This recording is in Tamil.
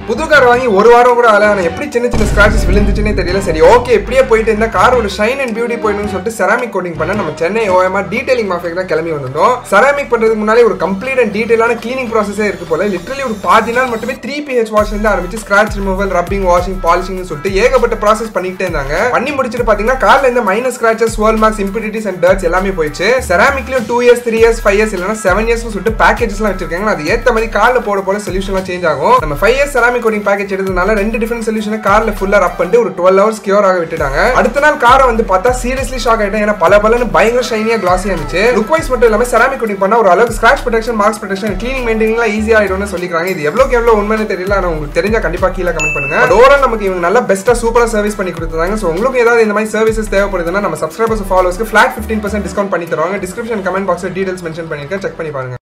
புது கார் வாங்கி ஒரு வாரம் கூட ஆகல ஆனால் எப்படி சின்ன சின்ன ஸ்கிராச்சஸ் விழுந்துச்சுன்னே தெரியல சரி ஓகே எப்படியே போயிட்டு இருந்தா கார் ஒரு ஷைன் அண்ட் பியூட்டி போயிடணும்னு சொல்லிட்டு செராமிக் கோட்டிங் பண்ண நம்ம சென்னை ஓஎம்ஆர் டீடைலிங் மாஃபிக் தான் கிளம்பி வந்திருந்தோம் செராமிக் பண்றதுக்கு முன்னாடி ஒரு கம்ப்ளீட் அண்ட் டீடைலான கிளீனிங் ப்ராசஸே இருக்கு போல லிட்டரலி ஒரு பாதி நாள் மட்டுமே த்ரீ பிஹெச் வாஷ் இருந்து ஆரம்பிச்சு scratch removal rubbing washing polishing சொல்லிட்டு ஏகப்பட்ட ப்ராசஸ் பண்ணிக்கிட்டே இருந்தாங்க பண்ணி முடிச்சிட்டு பாத்தீங்கன்னா கார்ல இந்த minus scratches swirl marks impurities and dirts எல்லாமே போயிடுச்சு செராமிக்லயும் two years three years five years இல்லைனா செவன் இயர்ஸ் சொல்லிட்டு பேக்கேஜஸ் எல்லாம் வச்சிருக்காங்க அது ஏத்த மாதிரி கார்ல போட போல சொல்யூஷன் சேஞ்ச் ஆகும் நம்ம five years ceramic coating package எடுத்ததுனால ரெண்டு டிஃபரெண்ட் சொல்யூஷன் கார்ல ஃபுல்லா ரப் பண்ணிட்டு ஒரு டுவெல் ஹவர்ஸ் கியூர் ஆக விட்டுட்டாங்க அடுத்த நாள் காரை வந்து பார்த்தா சீரியஸ்லி ஷாக் ஆயிட்டேன் ஏன்னா பல பலன்னு பயங்கர ஷைனியா கிளாஸியா இருந்துச்சு லுக் வைஸ் மட்டும் இல்லாம செராமிக் கோட்டிங் பண்ணா ஒரு அளவுக்கு scratch protection marks protection cleaning மெயின்டைனிங்லாம் ஈஸியா ஆயிடும்னு சொல்லிக்கிறாங்க இது எவ்வளவுக்கு எவ்வளவு உண்மைன்னு தெரியல ஆனா உங்களுக்கு தெரிஞ்சா கண்டிப்பா கீழே கமெண்ட் பண்ணுங்க ஓவரால் நமக்கு இவங்க நல்லா பெஸ்ட்டா சூப்பரா சர்வீஸ் பண்ணி கொடுத்துருந்தாங்க ஸோ உங்களுக்கு ஏதாவது இந்த மாதிரி சர்வீசஸ் தேவைப்படுதுன்னா நம்ம சப்ஸ்கிரைபர்ஸ் ஃபாலோஸ்க்கு ஃபிளாட் ஃபிஃப்டீன் பர்சன்ட் டிஸ்கவுண்ட் பண்ணி தருவாங்க டிஸ்கிரிப்ஷன் கமெண்ட் பாக்ஸ்ல டீடைல்ஸ் மென்ஷன் பண்ணிருக்கேன் செக் பண்ணி பாருங்க